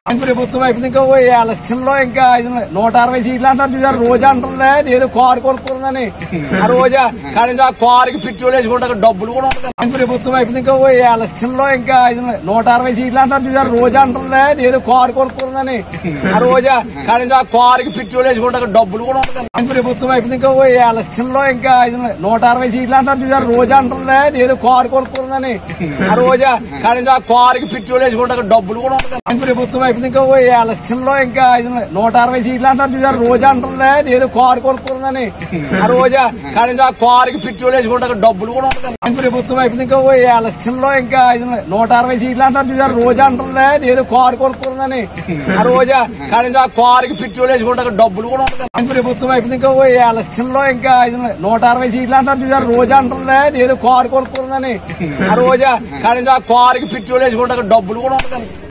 ప్రభుత్వం అయిపోయింది ఇంకా ఓ ఎలక్షన్ లో ఇంకా ఐదు నూట అరవై సీట్లు అంటారు చూసారు రోజా అంటుందే నేను కారు కొనుక్కుందని ఆ రోజా కానీ ఆ కారుకి పెట్రోల్ వేసుకుంటా డబ్బులు కూడా ఉంటుంది ప్రభుత్వం అయిపోయింది ఇంకా ఓ ఎలక్షన్ లో ఇంకా ఐదు నూట అరవై సీట్లు అంటారు చూసారు రోజా అంటుందే నేను కారు కొనుక్కుందని ఆ రోజా కానీ ఆ కారుకి పెట్రోల్ వేసుకుంటా డబ్బులు కూడా ఉంటుంది ప్రభుత్వం అయిపోయింది ఇంకా ఓ ఎలక్షన్ లో ఇంకా ఐదు నూట అరవై సీట్లు అంటారు చూసారు రోజా అంటుందే నేను కారు కొనుక్కుందని ఆ రోజా కానీ ఆ కారుకి పెట్రోల్ వేసుకుంటా డబ్బులు కూడా ఉంటుంది ప్రభుత్వం అయిపోయింది ఇంకా ఓ ఎలక్షన్ లో ఇంకా ఐదు నూట అరవై సీట్లు అంటారు చూసారు రోజా అంటుందే నేను కారు కొనుక్కుందని ఆ రోజా కానీ ఆ కారుకి పెట్రోల్ వేసుకుంటా డబ్బులు కూడా ఉంటుంది ప్రభుత్వం అయిపోయింది ఇంకా ఓ ఎలక్షన్ లో ఇంకా ఐదు నూట అరవై సీట్లు అంటారు చూసారు రోజా అంటుందే నేను కారు కొనుక్కుందని ఆ రోజా కానీ ఆ కారుకి పెట్రోల్ వేసుకుంటా డబ్బులు కూడా ఉంటుంది ప్రభుత్వం అయిపోయింది ఇంకా ఓ ఎలక్షన్ లో ఇంకా ఐదు నూట అరవై సీట్లు అంటారు చూసారు రోజా అంటుందే నేను కారు కొనుక్కుందని ఆ రోజా కానీ ఆ కారుకి పెట్రోల్ వేసుకుంటా డబ్బులు కూడా ఉంటుంది